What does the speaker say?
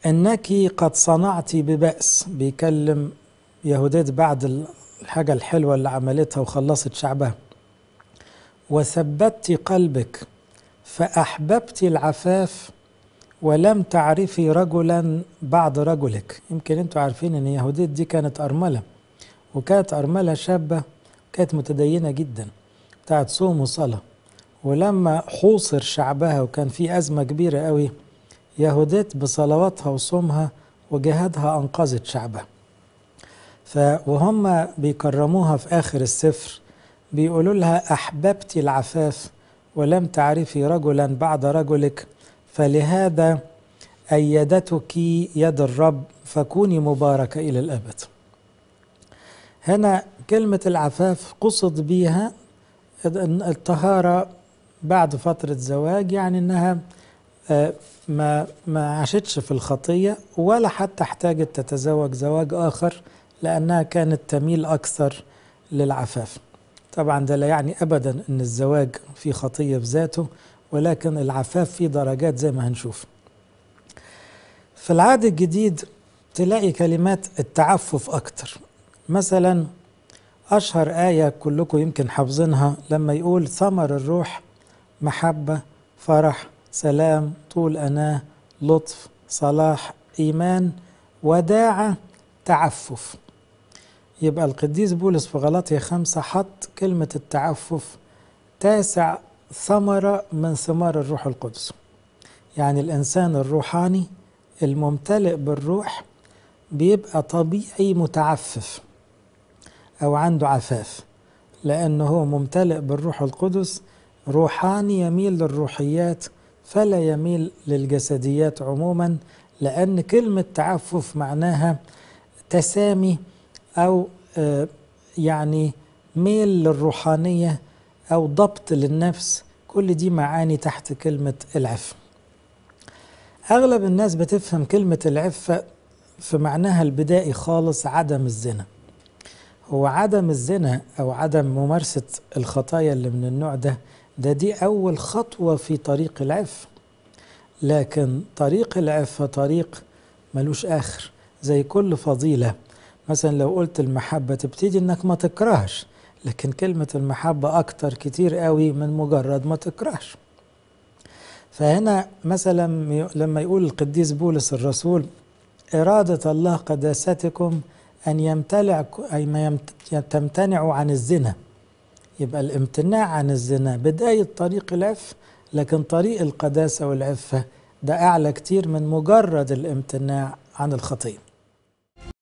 إنك قد صنعت ببأس بيكلم يهوديت بعد الحاجة الحلوة اللي عملتها وخلصت شعبها وثبت قلبك فأحببت العفاف ولم تعرفي رجلا بعد رجلك يمكن انتوا عارفين ان يهوديت دي كانت أرملة وكانت أرملة شابة كانت متدينة جدا بتاعت صوم وصلاة ولما حوصر شعبها وكان في أزمة كبيرة قوي يهوديت بصلواتها وصومها وجهادها أنقذت شعبها ف وهم بيكرموها في آخر السفر بيقولوا لها أحببت العفاف ولم تعرفي رجلا بعد رجلك فلهذا أيدتك يد الرب فكوني مباركة إلى الأبد هنا كلمة العفاف قصد بيها الطهارة بعد فترة زواج يعني إنها ما ما عاشتش في الخطية ولا حتى احتاجت تتزوج زواج آخر لأنها كانت تميل أكثر للعفاف طبعا ده لا يعني أبدا أن الزواج في خطية بذاته ولكن العفاف فيه درجات زي ما هنشوف في العهد الجديد تلاقي كلمات التعفف أكتر مثلا أشهر آية كلكم يمكن حافظينها لما يقول ثمر الروح محبة فرح سلام طول أناة لطف صلاح إيمان وداعة تعفف يبقى القديس بولس في غلطية خمسة حط كلمة التعفف تاسع ثمرة من ثمار الروح القدس يعني الإنسان الروحاني الممتلئ بالروح بيبقى طبيعي متعفف أو عنده عفاف لأنه هو ممتلئ بالروح القدس روحاني يميل للروحيات فلا يميل للجسديات عموما لأن كلمة تعفف معناها تسامي أو يعني ميل للروحانية أو ضبط للنفس كل دي معاني تحت كلمة العفة أغلب الناس بتفهم كلمة العفة في معناها البدائي خالص عدم الزنا هو عدم الزنا أو عدم ممارسة الخطايا اللي من النوع ده ده دي أول خطوة في طريق العفة لكن طريق العفة طريق ملوش آخر زي كل فضيلة مثلا لو قلت المحبة تبتدي انك ما تكرهش لكن كلمة المحبة أكتر كتير قوي من مجرد ما تكرهش فهنا مثلا لما يقول القديس بولس الرسول إرادة الله قداستكم أن يمتلع أي ما تمتنعوا عن الزنا يبقى الامتناع عن الزنا بداية طريق العف لكن طريق القداسة والعفة ده أعلى كتير من مجرد الامتناع عن الخطيه